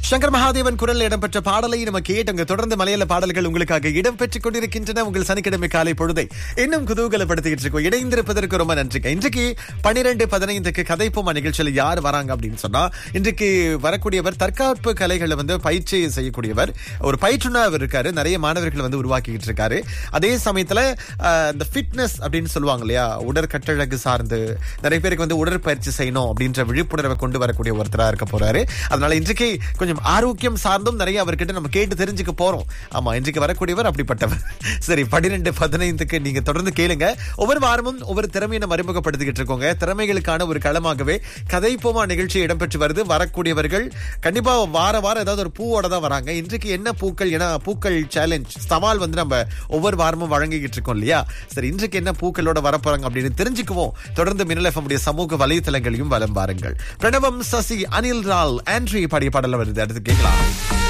சங்கர் மகாதேவன் குரல் இடம்பெற்ற பாடலை நம்ம கேட்டங்க தொடர்ந்து மலையாள பாடல்கள் உங்களுக்காக இடம்பெற்றுக் கொண்டிருக்கின்றன உங்கள் சனிக்கிழமை காலை பொழுதை இன்னும் குதூகலப்படுத்திக்கிட்டு இருக்கோம் இணைந்திருப்பதற்கு ரொம்ப நன்றிங்க இன்றைக்கு பனிரெண்டு பதினைந்துக்கு கதைப்போமா நிகழ்ச்சியில் யார் வராங்க அப்படின்னு சொன்னா இன்றைக்கு வரக்கூடியவர் தற்காப்பு கலைகளை வந்து பயிற்சி செய்யக்கூடியவர் ஒரு பயிற்றுனர் அவர் இருக்காரு நிறைய மாணவர்கள் வந்து உருவாக்கிட்டு இருக்காரு அதே சமயத்துல அஹ், இந்த ஃபிட்னஸ் அப்படின்னு சொல்லுவாங்க இல்லையா உடற்கட்டழகு சார்ந்து நிறைய பேருக்கு வந்து உடற்பயிற்சி செய்யணும் அப்படின்ற விழிப்புணர்வை கொண்டு வரக்கூடிய ஒருத்தரா இருக்க போறாரு அதனால இன்றைக்கு கொஞ்சம் ஆரோக்கியம் சார்ந்தும் நிறைய அவர்கிட்ட நம்ம கேட்டு தெரிஞ்சுக்க போறோம் ஆமா இன்றைக்கு வரக்கூடியவர் அப்படிப்பட்டவர் சரி பன்னிரெண்டு பதினைந்துக்கு நீங்க தொடர்ந்து கேளுங்க ஒவ்வொரு வாரமும் ஒவ்வொரு திறமையை நம்ம அறிமுகப்படுத்திக்கிட்டு இருக்கோங்க திறமைகளுக்கான ஒரு களமாகவே கதைப்போமா நிகழ்ச்சி இடம்பெற்று வருது வரக்கூடியவர்கள் கண்டிப்பா வார வாரம் ஏதாவது ஒரு பூவோட தான் வராங்க இன்றைக்கு என்ன பூக்கள் ஏன்னா பூக்கள் சேலஞ்ச் சவால் வந்து நம்ம ஒவ்வொரு வாரமும் வழங்கிக்கிட்டு இருக்கோம் இல்லையா சரி இன்றைக்கு என்ன பூக்களோட வரப்போறாங்க அப்படின்னு தெரிஞ்சுக்குவோம் தொடர்ந்து மின்னல் FM உடைய சமூக வலைத்தளங்களையும் வலம் பாருங்கள் பிரணவம் சசி அனில் ரால் ஆண்ட்ரி பாடிய பாடல வருது அடுத்து கேட்கலாம்